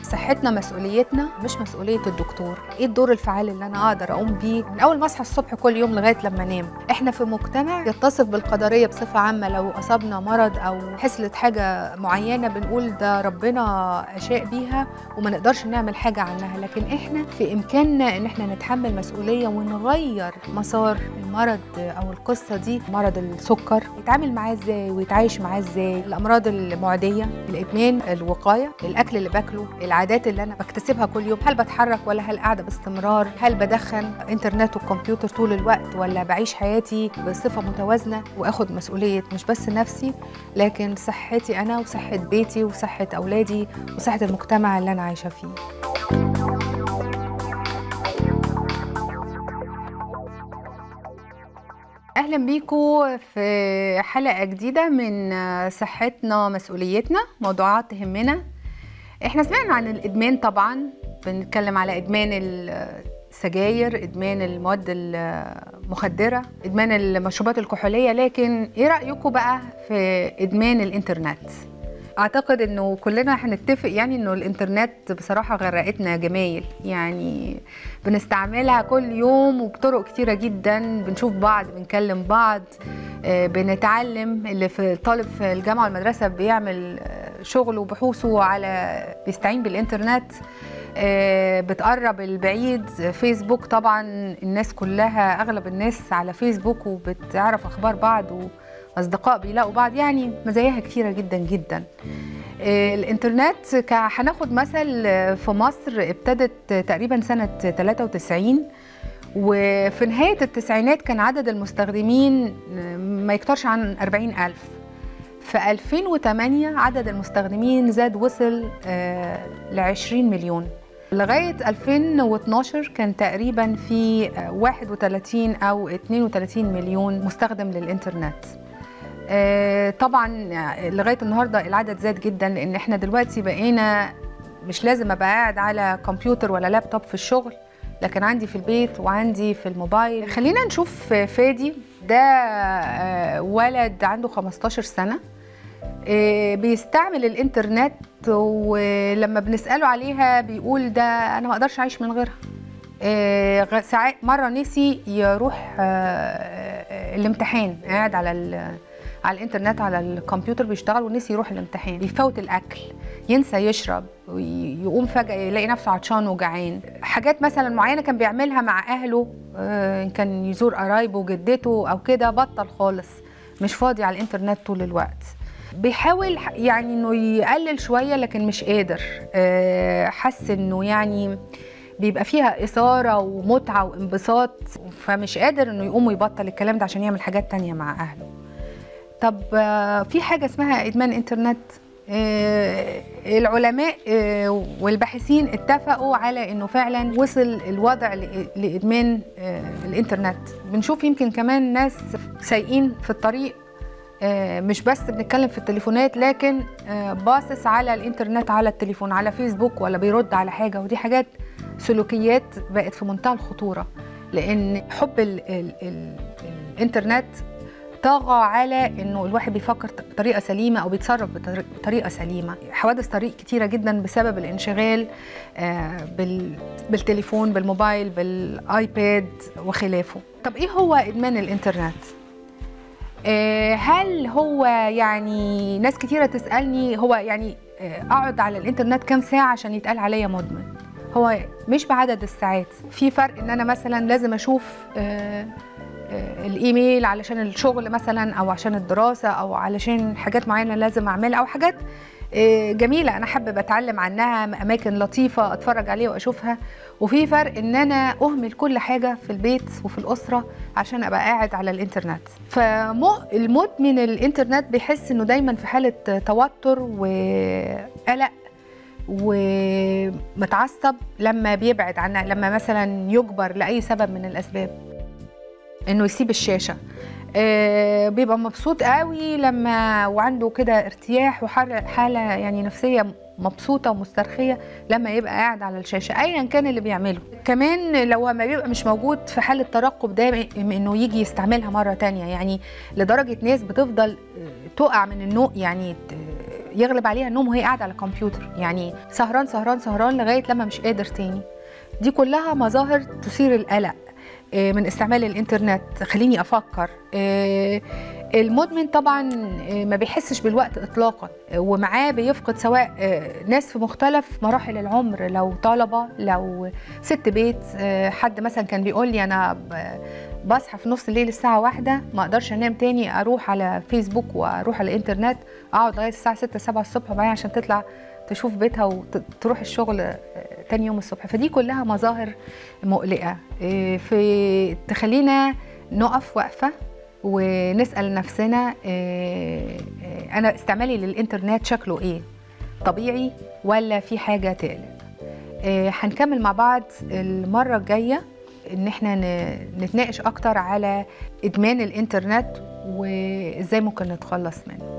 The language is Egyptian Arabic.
صحتنا مسؤوليتنا مش مسؤوليه الدكتور ايه الدور الفعال اللي انا اقدر اقوم بيه من اول ما اصحى الصبح كل يوم لغايه لما انام احنا في مجتمع يتصف بالقدريه بصفه عامه لو اصابنا مرض او حصلت حاجه معينه بنقول ده ربنا شاء بيها وما نقدرش نعمل حاجه عنها لكن احنا في امكاننا ان احنا نتحمل مسؤوليه ونغير مسار المرض او القصه دي مرض السكر يتعامل معاه ازاي ويتعايش معاه ازاي الامراض المعديه الادمان الوقايه الاكل اللي باكله العادات اللي انا بكتسبها كل يوم هل بتحرك ولا هل قاعده باستمرار هل بدخن انترنت وكمبيوتر طول الوقت ولا بعيش حياتي بصفه متوازنه واخد مسؤوليه مش بس نفسي لكن صحتي انا وصحه بيتي وصحه اولادي وصحه المجتمع اللي انا عايشه فيه اهلا بيكم في حلقه جديده من صحتنا مسؤوليتنا موضوعات تهمنا احنا سمعنا عن الادمان طبعا بنتكلم على ادمان السجاير ادمان المواد المخدره ادمان المشروبات الكحوليه لكن ايه رايكم بقى في ادمان الانترنت اعتقد انه كلنا هنتفق يعني انه الانترنت بصراحه غرقتنا جمايل يعني بنستعملها كل يوم وبطرق كتيره جدا بنشوف بعض بنكلم بعض بنتعلم اللي في طالب في الجامعه والمدرسه بيعمل شغله وبحوثه على بيستعين بالانترنت بتقرب البعيد فيسبوك طبعا الناس كلها اغلب الناس على فيسبوك وبتعرف اخبار بعض واصدقاء بيلاقوا بعض يعني مزاياها كتيره جدا جدا الانترنت هناخد مثل في مصر ابتدت تقريبا سنه 93 وفي نهايه التسعينات كان عدد المستخدمين ما يكترش عن 40 ألف في 2008 عدد المستخدمين زاد وصل ل 20 مليون لغاية 2012 كان تقريبا في 31 أو 32 مليون مستخدم للإنترنت طبعا لغاية النهاردة العدد زاد جدا لأن احنا دلوقتي بقينا مش لازم أبقى قاعد على كمبيوتر ولا لابتوب في الشغل لكن عندي في البيت وعندي في الموبايل خلينا نشوف فادي ده ولد عنده 15 سنة بيستعمل الانترنت ولما بنساله عليها بيقول ده انا ما اقدرش اعيش من غيرها ساعات مره نسي يروح الامتحان قاعد على على الانترنت على الكمبيوتر بيشتغل ونسي يروح الامتحان بيفوت الاكل ينسى يشرب يقوم فجاه يلاقي نفسه عطشان وجعان حاجات مثلا معينه كان بيعملها مع اهله ان كان يزور قرايبه وجدته او كده بطل خالص مش فاضي على الانترنت طول الوقت بيحاول يعني انه يقلل شويه لكن مش قادر حس انه يعني بيبقى فيها إثارة ومتعة وانبساط فمش قادر إنه يقوم ويبطل الكلام ده عشان يعمل حاجات تانية مع أهله طب في حاجة اسمها إدمان إنترنت العلماء والباحثين اتفقوا على انه فعلا وصل الوضع لادمان الانترنت بنشوف يمكن كمان ناس سايقين في الطريق مش بس بنتكلم في التليفونات لكن باصص على الانترنت على التليفون على فيسبوك ولا بيرد على حاجه ودي حاجات سلوكيات بقت في منتهى الخطوره لان حب ال ال ال الانترنت طغى على انه الواحد بيفكر بطريقه سليمه او بيتصرف بطريقه سليمه حوادث طريق كتيره جدا بسبب الانشغال بالتليفون بالموبايل بالايباد وخلافه طب ايه هو ادمان الانترنت هل هو يعني ناس كتيرة تسألني هو يعني أقعد على الإنترنت كام ساعة عشان يتقال عليا مدمن هو مش بعدد الساعات في فرق إن أنا مثلا لازم أشوف الإيميل علشان الشغل مثلا أو عشان الدراسة أو علشان حاجات معينة لازم أعملها أو حاجات جميله انا حابه اتعلم عنها اماكن لطيفه اتفرج عليها واشوفها وفي فرق ان انا اهمل كل حاجه في البيت وفي الاسره عشان ابقى قاعد على الانترنت فالمدمن الانترنت بيحس انه دايما في حاله توتر وقلق ومتعصب لما بيبعد عنها لما مثلا يجبر لاي سبب من الاسباب انه يسيب الشاشه آه بيبقى مبسوط قوي لما وعنده كده ارتياح وحاله يعني نفسيه مبسوطه ومسترخيه لما يبقى قاعد على الشاشه ايا كان اللي بيعمله كمان لو ما بيبقى مش موجود في حاله ترقب دائم انه يجي يستعملها مره تانية يعني لدرجه ناس بتفضل تقع من النوم يعني يغلب عليها النوم وهي قاعده على الكمبيوتر يعني سهران سهران سهران لغايه لما مش قادر تاني دي كلها مظاهر تثير القلق آه، من استعمال الانترنت خليني افكر آه، المدمن طبعا آه، ما بيحسش بالوقت اطلاقا آه، ومعاه بيفقد سواء آه، ناس في مختلف مراحل العمر لو طلبه لو ست بيت آه، حد مثلا كان بيقول لي انا ب- بصحى في نص الليل الساعه واحدة ما اقدرش انام تاني اروح على فيسبوك واروح على الانترنت اقعد لغايه الساعه 6 7 الصبح معايا عشان تطلع تشوف بيتها وتروح الشغل آه، تاني يوم الصبح فدي كلها مظاهر مقلقه آه، في تخلينا نقف وقفه ونسال نفسنا آه، آه، انا استعمالي للانترنت شكله ايه طبيعي ولا في حاجه تقلق آه، هنكمل مع بعض المره الجايه ان احنا ن- نتناقش اكتر على ادمان الانترنت وازاي ممكن نتخلص منه